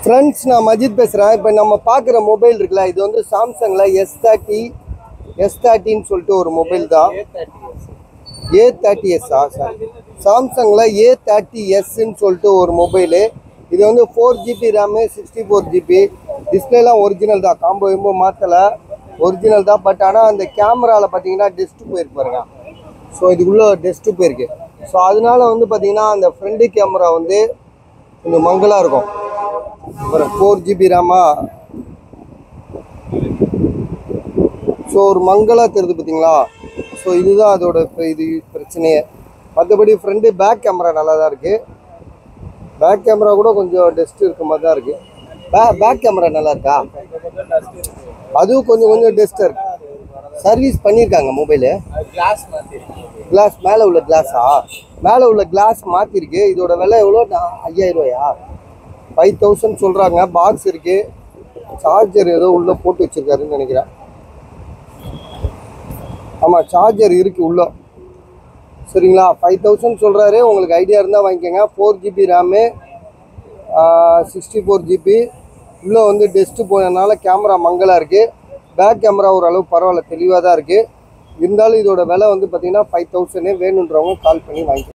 friends நான் மஜித் பேசுகிறேன் இப்போ நம்ம பார்க்குற மொபைல் இருக்குல்ல இது வந்து சாம்சங்கில் எஸ் தேர்ட்டி எஸ் தேர்ட்டின்னு சொல்லிட்டு ஒரு மொபைல் தான் ஏ தேர்ட்டி எஸ்ஸா சார் சாம்சங்கில் ஏ தேர்ட்டி எஸ்ன்னு சொல்லிட்டு ஒரு மொபைலு இது வந்து four GB RAM sixty four GB டிஸ்பிளேலாம் ஒரிஜினல் தான் காம்போ எம்போ மாற்றலை ஒரிஜினல் தான் பட் ஆனால் அந்த கேமராவில் பார்த்தீங்கன்னா டெஸ்ட்டு போயிருக்கு பாருங்க ஸோ இதுக்குள்ளே டெஸ்ட்டு போயிருக்கு ஸோ அதனால வந்து பார்த்தீங்கன்னா அந்த ஃப்ரண்ட் கேமரா வந்து கொஞ்சம் மங்கலாக இருக்கும் அப்புறம் ஃபோர் ஜிபி ரேமா ஸோ ஒரு மங்கலாக தெரியுது பார்த்தீங்களா ஸோ இதுதான் அதோட இப்ப இது பிரச்சனையே மற்றபடி ஃப்ரண்ட்டு பேக் கேமரா நல்லா தான் இருக்குது பேக் கேமரா கூட கொஞ்சம் டெஸ்ட் இருக்க மாதிரி தான் இருக்குது பே பேக் கேமரா நல்லா இருக்கா அதுவும் கொஞ்சம் கொஞ்சம் டெஸ்ட்டாக இருக்கு சர்வீஸ் பண்ணியிருக்காங்க மொபைலு கிளாஸ் மாத்திருக்கு கிளாஸ் மேலே உள்ள கிளாஸா மேலே உள்ள கிளாஸ் மாற்றிருக்கு இதோட விலை எவ்வளோ நான் ஐயாயிரம் ரூபாயா ஃபைவ் தௌசண்ட் சொல்கிறாங்க பாக்ஸ் இருக்குது சார்ஜர் ஏதோ உள்ளே போட்டு வச்சுருக்காருன்னு நினைக்கிறேன் ஆமாம் சார்ஜர் இருக்குது உள்ள சரிங்களா ஃபைவ் தௌசண்ட் சொல்கிறாரு உங்களுக்கு ஐடியா இருந்தால் வாங்கிக்கோங்க four GB RAM sixty four GB உள்ளே வந்து டெஸ்ட்டு போனதுனால கேமரா மங்கலாக இருக்குது பேக் கேமரா ஓரளவு பரவாயில்ல தெளிவாக தான் இருக்குது இருந்தாலும் இதோட விலை வந்து பார்த்தீங்கன்னா ஃபைவ் தௌசண்டே வேணுன்றவங்க கால் பண்ணி வாங்கிக்கோங்க